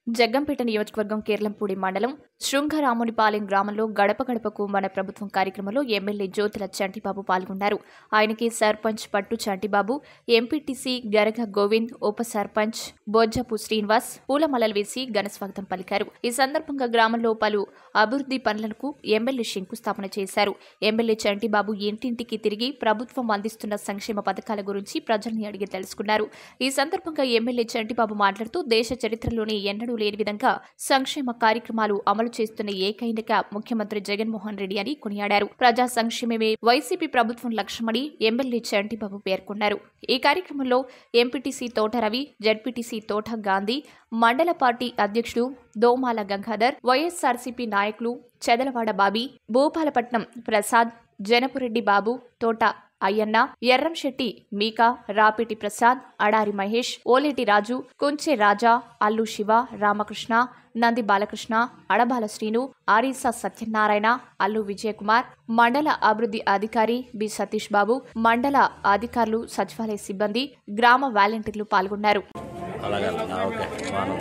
జగ్గంపేట నియోజకవర్గం కేర్లంపూడి మండలం శృంగరామునిపాలెం గ్రామంలో గడప గడపకు మన ప్రభుత్వం కార్యక్రమంలో ఎమ్మెల్యే జ్యోతుల చంటిబాబు పాల్గొన్నారు ఆయనకి సర్పంచ్ పట్టు చంటిబాబు ఎంపీటీసీ గరగ గోవింద్ ఉప సర్పంచ్ బొజ్జపు శ్రీనివాస్ పూలమలలు వేసి ఘనస్వాగతం పలికారు ఈ సందర్భంగా గ్రామంలో పలు అభివృద్ధి పనులకు ఎమ్మెల్యే శంకుస్థాపన చేశారు ఎమ్మెల్యే చంటిబాబు ఇంటింటికి తిరిగి ప్రభుత్వం అందిస్తున్న సంక్షేమ పథకాల గురించి ప్రజల్ని అడిగి తెలుసుకున్నారు ఈ సందర్భంగా ఎమ్మెల్యే చంటిబాబు మాట్లాడుతూ దేశ చరిత్రలోనే ఎన్నడూ లేని విధంగా సంక్షేమ కార్యక్రమాలు అమలు చేస్తున్న ఏకైక ముఖ్యమంత్రి జగన్మోహన్ రెడ్డి అని కొనియాడారు ప్రజా సంక్షేమమే వైసీపీ ప్రభుత్వం లక్ష్యమని ఎమ్మెల్యే చంటిబాబు పేర్కొన్నారు ఈ కార్యక్రమంలో ఎంపీటీసీ తోట రవి జడ్పీటీసీ తోట గాంధీ మండల పార్టీ అధ్యక్షుడు దోమాల గంగాధర్ వైఎస్ఆర్సీపీ నాయకులు చెదలవాడ బాబీ భూపాలపట్నం ప్రసాద్ జనపురెడ్డి బాబు తోట అయ్యన్న ఎర్రంశెట్టి మీకా రాపిటి ప్రసాద్ అడారి మహేష్ ఓలేటి రాజు కుంచె రాజా అల్లు శివ రామకృష్ణ నంది బాలకృష్ణ అడబాల శ్రీను ఆరీసా సత్యనారాయణ అల్లు విజయకుమార్ మండల అభివృద్ధి అధికారి బి సతీష్ బాబు మండల అధికారులు సచివాలయ సిబ్బంది గ్రామ వాలంటీర్లు పాల్గొన్నారు అలాగే ఆ, ఓకే బాగున్నాం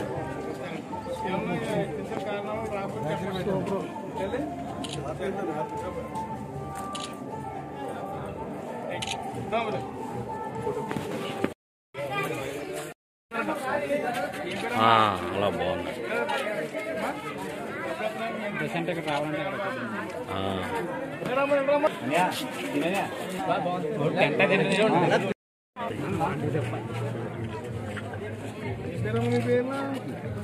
ఆ, అలా బాగుంది రీసెంట్ ఇక్కడ రావాలంటే ఇక్కడ ఆ, గంట తిరిగి